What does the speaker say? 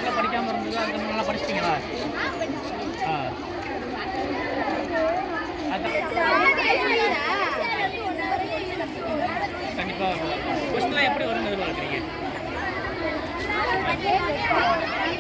வீட்டில் படிக்காமல் இருந்தது அந்த நல்லா படிச்சிட்டீங்களா ஆ அதான் கண்டிப்பாக கொஸ்டின்லாம் எப்படி வரும்னு எதிர்பார்க்குறீங்க